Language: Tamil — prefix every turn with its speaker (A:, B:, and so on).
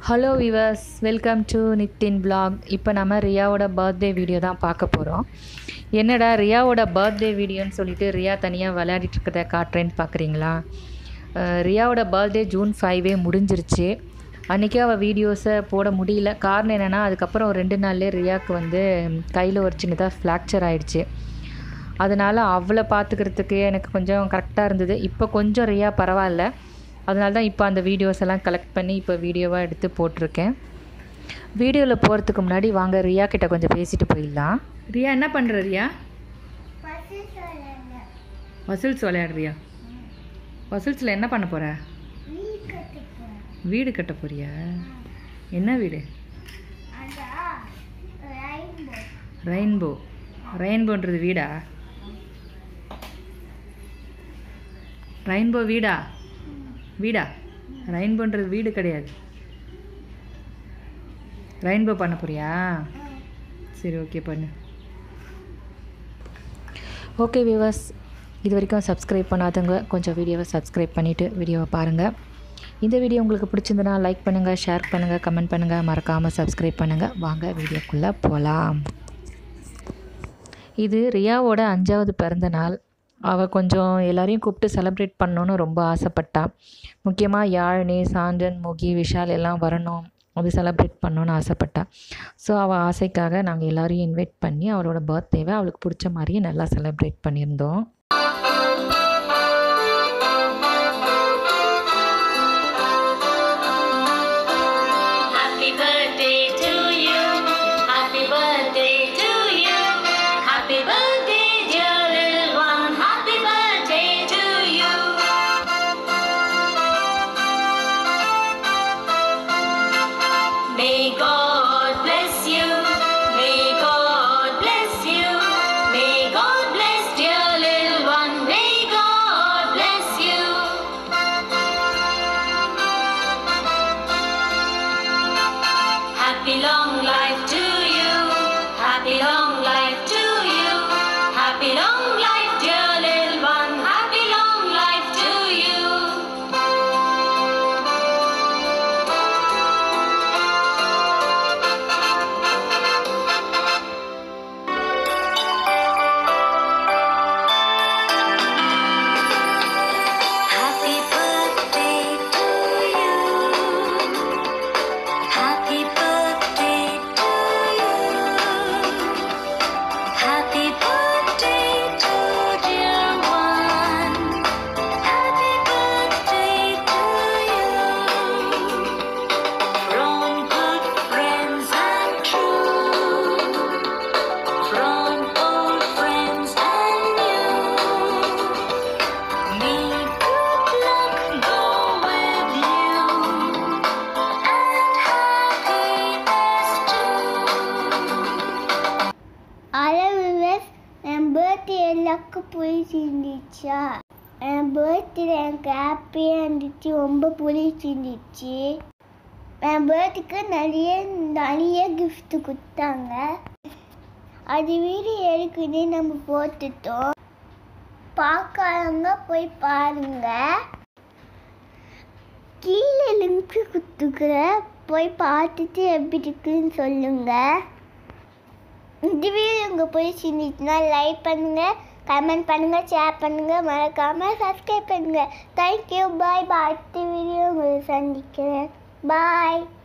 A: Hello viewers welcome to Nithin blog இப்போ நம்ம ரியாவோட பர்த்டே வீடியோ தான் பார்க்க போகிறோம் என்னடா ரியாவோட பர்த்டே வீடியோன்னு சொல்லிட்டு ரியா தனியாக விளையாடிட்டு இருக்கிறத காட்டுறேன்னு பார்க்குறீங்களா அஹ் ரியாவோட பர்த்டே ஜூன் ஃபைவே முடிஞ்சிருச்சு அன்றைக்கி அவள் வீடியோஸை போட முடியல காரணம் என்னென்னா அதுக்கப்புறம் ஒரு ரெண்டு நாள்லேயே ரியாவுக்கு வந்து கையில் ஒரு சின்னதாக ஃப்ராக்சர் ஆயிடுச்சு அதனால் அவளை பார்த்துக்கிறதுக்கு எனக்கு கொஞ்சம் கரெக்டாக இருந்தது இப்போ கொஞ்சம் ரியா பரவாயில்ல அதனால தான் இப்போ அந்த வீடியோஸ் எல்லாம் கலெக்ட் பண்ணி இப்போ வீடியோவாக எடுத்து போட்டிருக்கேன் வீடியோவில் போகிறதுக்கு முன்னாடி வாங்க ரியா கிட்ட கொஞ்சம் பேசிட்டு போயிடலாம் ரியா என்ன பண்ணுற ரியா வசூல்ஸ் விளையாடுறியா வசூல்ஸில் என்ன பண்ண போகிற வீடு கட்ட போறியா என்ன வீடு ரெயின்போ ரெயின்போன்றது வீடா ரெயின்போ வீடா வீடா ரெயின்போன்றது வீடு கிடையாது ரெயின்போ பண்ண போறியா சரி ஓகே பண்ணு ஓகே வியூவர்ஸ் இது வரைக்கும் சப்ஸ்கிரைப் பண்ணாதவங்க கொஞ்சம் வீடியோவை சப்ஸ்கிரைப் பண்ணிவிட்டு வீடியோவை பாருங்கள் இந்த வீடியோ உங்களுக்கு பிடிச்சிருந்தனா லைக் பண்ணுங்கள் ஷேர் பண்ணுங்கள் கமெண்ட் பண்ணுங்கள் மறக்காமல் சப்ஸ்கிரைப் பண்ணுங்கள் வாங்க வீடியோக்குள்ளே போகலாம் இது ரியாவோட அஞ்சாவது பிறந்த நாள் அவள் கொஞ்சம் எல்லாரையும் கூப்பிட்டு செலிப்ரேட் பண்ணணுன்னு ரொம்ப ஆசைப்பட்டா முக்கியமாக யாழினி சாஞ்சன் முகி விஷால் எல்லாம் வரணும் அது செலிப்ரேட் பண்ணணுன்னு ஆசைப்பட்டா ஸோ அவள் ஆசைக்காக நாங்கள் எல்லாரையும் இன்வைட் பண்ணி அவளோட பர்த்டேவை அவளுக்கு பிடிச்ச மாதிரியே நல்லா செலிப்ரேட் பண்ணியிருந்தோம்
B: Happy birthday to you. Happy birthday to you. Happy birthday, dear little one. Happy birthday to you. May God bless you. May God bless you. May God bless dear little one. May God bless you. Happy long life to you. Happy long life to you. Happy long life, dear little one. Happy long life to you. Happy birthday to you. Happy birthday to you. Happy birthday to dear one. Happy birthday to you. From good friends and true. From old friends and new. May good luck go with you and happiness too.
C: அளவுவஸ் என் பர்த்டே எல்லாருக்கும் பிடிச்சிருந்துச்சா என் பர்த்டே எனக்கு ஹாப்பியாக இருந்துச்சு ரொம்ப பிடிச்சிருந்துச்சு என் பர்த்டேக்கு நிறைய நிறைய gift கொடுத்தாங்க அது வீடியோ எடுக்குன்னு நம்ம போட்டுட்டோம் பார்க்காதவங்க போய் பாருங்க கீழே லிங்க் கொடுத்துக்கிறேன் போய் பார்த்துட்டு எப்படி இருக்குன்னு சொல்லுங்கள் இந்த வீடியோ உங்களுக்கு பிடிச்சிருந்துச்சுன்னா லைக் பண்ணுங்கள் கமெண்ட் பண்ணுங்கள் ஷேர் பண்ணுங்கள் மறக்காமல் சப்ஸ்கிரைப் பண்ணுங்கள் தேங்க்யூ பாய் பாய் அடுத்த வீடியோ உங்களை சந்திக்கிறேன் பாய்